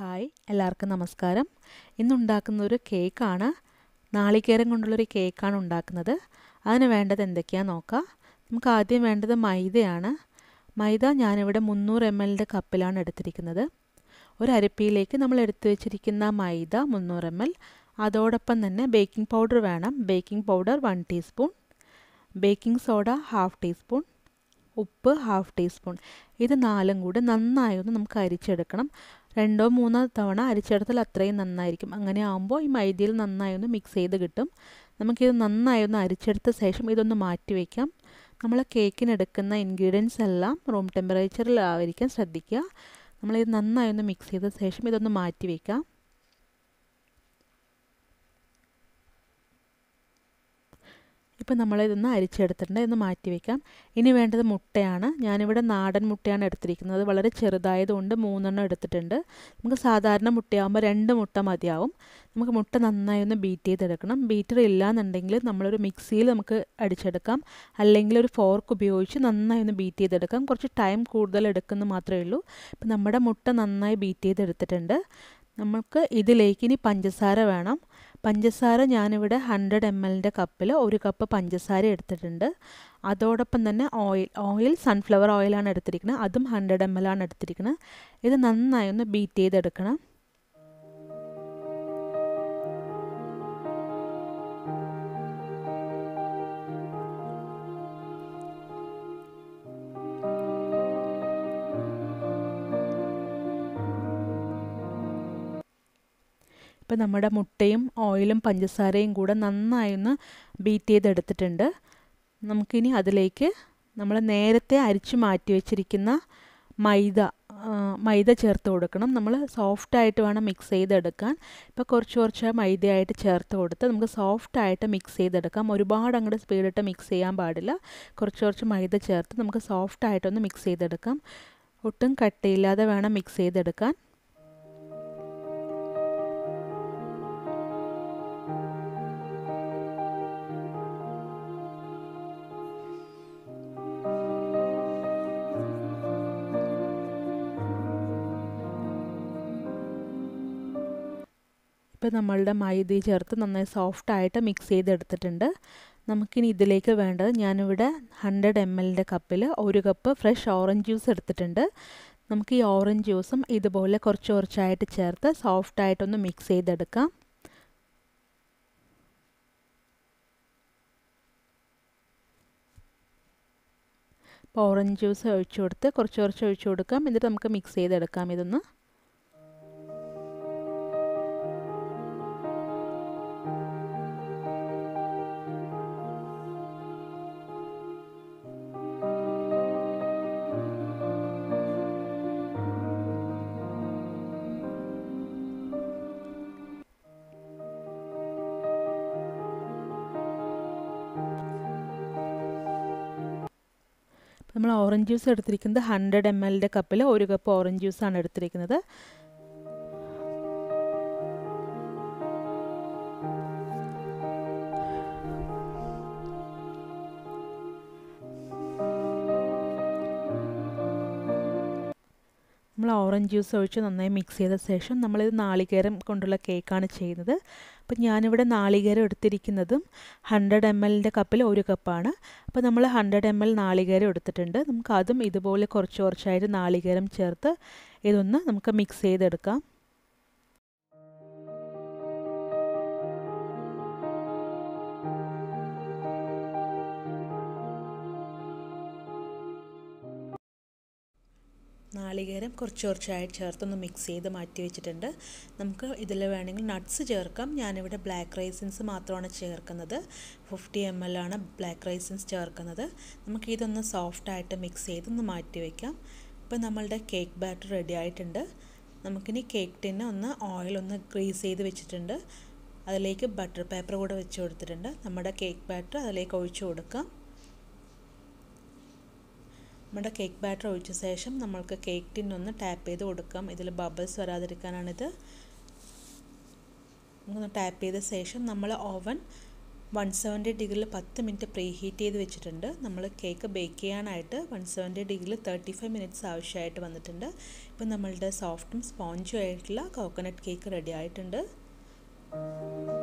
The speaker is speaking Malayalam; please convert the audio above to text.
ഹായ് എല്ലാവർക്കും നമസ്കാരം ഇന്നുണ്ടാക്കുന്ന ഒരു കേക്കാണ് നാളികേരം കൊണ്ടുള്ളൊരു കേക്കാണ് ഉണ്ടാക്കുന്നത് അതിന് വേണ്ടത് എന്തൊക്കെയാണെന്ന് നോക്കാം നമുക്ക് ആദ്യം വേണ്ടത് മൈദയാണ് മൈദ ഞാനിവിടെ മുന്നൂറ് എം എല്ലിൻ്റെ കപ്പിലാണ് എടുത്തിരിക്കുന്നത് ഒരു അരപ്പിയിലേക്ക് നമ്മൾ എടുത്തു വെച്ചിരിക്കുന്ന മൈദ മുന്നൂറ് എം എൽ അതോടൊപ്പം തന്നെ ബേക്കിംഗ് പൗഡർ വേണം baking powder one teaspoon baking soda half teaspoon ഉപ്പ് ഹാഫ് ടീസ്പൂൺ ഇത് നാലും കൂടി നന്നായി ഒന്ന് നമുക്ക് അരിച്ചെടുക്കണം രണ്ടോ മൂന്നോ തവണ അരിച്ചെടുത്താൽ അത്രയും നന്നായിരിക്കും അങ്ങനെ ആകുമ്പോൾ ഈ മൈദയിൽ നന്നായി ഒന്ന് മിക്സ് ചെയ്ത് കിട്ടും നമുക്കിത് നന്നായി ഒന്ന് അരിച്ചെടുത്ത ശേഷം ഇതൊന്ന് മാറ്റി വയ്ക്കാം നമ്മൾ കേക്കിന് എടുക്കുന്ന ഇൻഗ്രീഡിയൻസ് എല്ലാം റൂം ടെമ്പറേച്ചറിലായിരിക്കാൻ ശ്രദ്ധിക്കുക നമ്മളിത് നന്നായി ഒന്ന് മിക്സ് ചെയ്ത ശേഷം ഇതൊന്ന് മാറ്റി വയ്ക്കാം ഇപ്പം നമ്മളിതൊന്ന് അരിച്ചെടുത്തിട്ടുണ്ട് ഇതൊന്ന് മാറ്റി വയ്ക്കാം ഇനി വേണ്ടത് മുട്ടയാണ് ഞാനിവിടെ നാടൻ മുട്ടയാണ് എടുത്തിരിക്കുന്നത് വളരെ ചെറുതായതുകൊണ്ട് മൂന്നെണ്ണം എടുത്തിട്ടുണ്ട് നമുക്ക് സാധാരണ മുട്ടയാകുമ്പോൾ രണ്ട് മുട്ട മതിയാവും നമുക്ക് മുട്ട നന്നായി ഒന്ന് ബീറ്റ് ചെയ്തെടുക്കണം ബീറ്റർ ഇല്ലാന്നുണ്ടെങ്കിൽ നമ്മളൊരു മിക്സിയിൽ നമുക്ക് അടിച്ചെടുക്കാം അല്ലെങ്കിൽ ഒരു ഫോർക്ക് ഉപയോഗിച്ച് നന്നായി ഒന്ന് ബീറ്റ് ചെയ്തെടുക്കാം കുറച്ച് ടൈം കൂടുതൽ എടുക്കുന്നു മാത്രമേ ഉള്ളൂ ഇപ്പം നമ്മുടെ മുട്ട നന്നായി ബീറ്റ് ചെയ്തെടുത്തിട്ടുണ്ട് നമുക്ക് ഇതിലേക്ക് ഇനി പഞ്ചസാര വേണം പഞ്ചസാര ഞാനിവിടെ ഹൺഡ്രഡ് എം എല്ലിൻ്റെ കപ്പിൽ ഒരു കപ്പ് പഞ്ചസാര എടുത്തിട്ടുണ്ട് അതോടൊപ്പം തന്നെ ഓയിൽ ഓയിൽ സൺഫ്ലവർ ഓയിലാണ് എടുത്തിരിക്കുന്നത് അതും ഹൺഡ്രഡ് എം എൽ ആണ് എടുത്തിരിക്കുന്നത് ഇത് നന്നായി ഒന്ന് ബീറ്റ് ചെയ്തെടുക്കണം ഇപ്പം നമ്മുടെ മുട്ടയും ഓയിലും പഞ്ചസാരയും കൂടെ നന്നായി ഒന്ന് ബീറ്റ് ചെയ്തെടുത്തിട്ടുണ്ട് നമുക്കിനി അതിലേക്ക് നമ്മൾ നേരത്തെ അരിച്ചു മാറ്റി വെച്ചിരിക്കുന്ന മൈദ മൈദ ചേർത്ത് കൊടുക്കണം നമ്മൾ സോഫ്റ്റായിട്ട് വേണം മിക്സ് ചെയ്തെടുക്കാൻ ഇപ്പോൾ കുറച്ച് കുറച്ച് മൈദയായിട്ട് ചേർത്ത് കൊടുത്ത് നമുക്ക് സോഫ്റ്റായിട്ട് മിക്സ് ചെയ്തെടുക്കാം ഒരുപാട് അങ്ങോട്ട് സ്പീഡിട്ട് മിക്സ് ചെയ്യാൻ പാടില്ല കുറച്ച് കുറച്ച് മൈദ ചേർത്ത് നമുക്ക് സോഫ്റ്റായിട്ടൊന്ന് മിക്സ് ചെയ്തെടുക്കാം ഒട്ടും കട്ടയില്ലാതെ വേണം മിക്സ് ചെയ്തെടുക്കാൻ ഇപ്പോൾ നമ്മളുടെ മൈദ ചേർത്ത് നന്നായി സോഫ്റ്റായിട്ട് മിക്സ് ചെയ്തെടുത്തിട്ടുണ്ട് നമുക്കിനി ഇതിലേക്ക് വേണ്ടത് ഞാനിവിടെ ഹൺഡ്രഡ് എം എല്ലിൻ്റെ കപ്പിൽ ഒരു കപ്പ് ഫ്രഷ് ഓറഞ്ച് ജ്യൂസ് എടുത്തിട്ടുണ്ട് നമുക്ക് ഈ ഓറഞ്ച് ജ്യൂസും ഇതുപോലെ കുറച്ച് കുറച്ചായിട്ട് ചേർത്ത് സോഫ്റ്റായിട്ടൊന്ന് മിക്സ് ചെയ്തെടുക്കാം അപ്പോൾ ഓറഞ്ച് ജ്യൂസ് ഒഴിച്ചു കൊടുത്ത് കുറച്ച് കുറച്ച് ഒഴിച്ചു കൊടുക്കാം എന്നിട്ട് നമുക്ക് മിക്സ് ചെയ്തെടുക്കാം ഇതൊന്ന് നമ്മൾ ഓറഞ്ച് ജ്യൂസ് എടുത്തിരിക്കുന്നത് ഹൺഡ്രഡ് എം എല്ലിൻ്റെ കപ്പിൽ ഒരു കപ്പ് ഓറഞ്ച് ജ്യൂസാണ് എടുത്തിരിക്കുന്നത് നമ്മൾ ഓറഞ്ച് ജ്യൂസ് ഒഴിച്ച് നന്നായി മിക്സ് ചെയ്ത ശേഷം നമ്മളിത് നാളികേരം കൊണ്ടുള്ള കേക്കാണ് ചെയ്യുന്നത് അപ്പം ഞാനിവിടെ നാളികേരം എടുത്തിരിക്കുന്നതും ഹൺഡ്രഡ് എം എല്ലിൻ്റെ കപ്പിൽ ഒരു കപ്പാണ് അപ്പോൾ നമ്മൾ ഹൺഡ്രഡ് എം എൽ നാളികേരം എടുത്തിട്ടുണ്ട് നമുക്ക് അതും ഇതുപോലെ കുറച്ച് കുറച്ചായിട്ട് നാളികേരം ചേർത്ത് ഇതൊന്ന് നമുക്ക് മിക്സ് ചെയ്തെടുക്കാം നാളികേരം കുറച്ച് കുറച്ചായിട്ട് ചേർത്തൊന്ന് മിക്സ് ചെയ്ത് മാറ്റി വെച്ചിട്ടുണ്ട് നമുക്ക് ഇതിൽ വേണമെങ്കിൽ നട്ട്സ് ചേർക്കാം ഞാനിവിടെ ബ്ലാക്ക് റൈസിൻസ് മാത്രമാണ് ചേർക്കുന്നത് ഫിഫ്റ്റി എം എൽ ആണ് ബ്ലാക്ക് റൈസിൻസ് ചേർക്കുന്നത് നമുക്ക് ഇതൊന്ന് സോഫ്റ്റായിട്ട് മിക്സ് ചെയ്തൊന്ന് മാറ്റി വയ്ക്കാം ഇപ്പോൾ നമ്മളുടെ കേക്ക് ബാറ്റർ റെഡി ആയിട്ടുണ്ട് നമുക്കിനി കേക്ക് ടിന്ന് ഒന്ന് ഓയിൽ ഒന്ന് ഗ്രീസ് ചെയ്ത് വെച്ചിട്ടുണ്ട് അതിലേക്ക് ബട്ടർ പേപ്പർ കൂടെ വെച്ച് കൊടുത്തിട്ടുണ്ട് നമ്മുടെ കേക്ക് ബാറ്റർ അതിലേക്ക് ഒഴിച്ചു കൊടുക്കാം നമ്മുടെ കേക്ക് ബാറ്റർ ഒഴിച്ച ശേഷം നമ്മൾക്ക് കേക്ക് ടിൻ ഒന്ന് ടാപ്പ് ചെയ്ത് കൊടുക്കാം ഇതിൽ ബബിൾസ് വരാതിരിക്കാനാണിത് നമുക്കൊന്ന് ടാപ്പ് ചെയ്ത ശേഷം നമ്മൾ ഓവൻ വൺ സെവൻറ്റി ഡിഗ്രിയിൽ പത്ത് മിനിറ്റ് പ്രീ ഹീറ്റ് ചെയ്ത് വെച്ചിട്ടുണ്ട് നമ്മൾ കേക്ക് ബേക്ക് ചെയ്യാനായിട്ട് വൺ സെവൻറ്റി ഡിഗ്രിയിൽ തേർട്ടി ഫൈവ് മിനിറ്റ്സ് ആവശ്യമായിട്ട് വന്നിട്ടുണ്ട് ഇപ്പം നമ്മളുടെ സോഫ്റ്റും സ്പോഞ്ചും ആയിട്ടുള്ള കോക്കനട്ട് കേക്ക് റെഡി ആയിട്ടുണ്ട്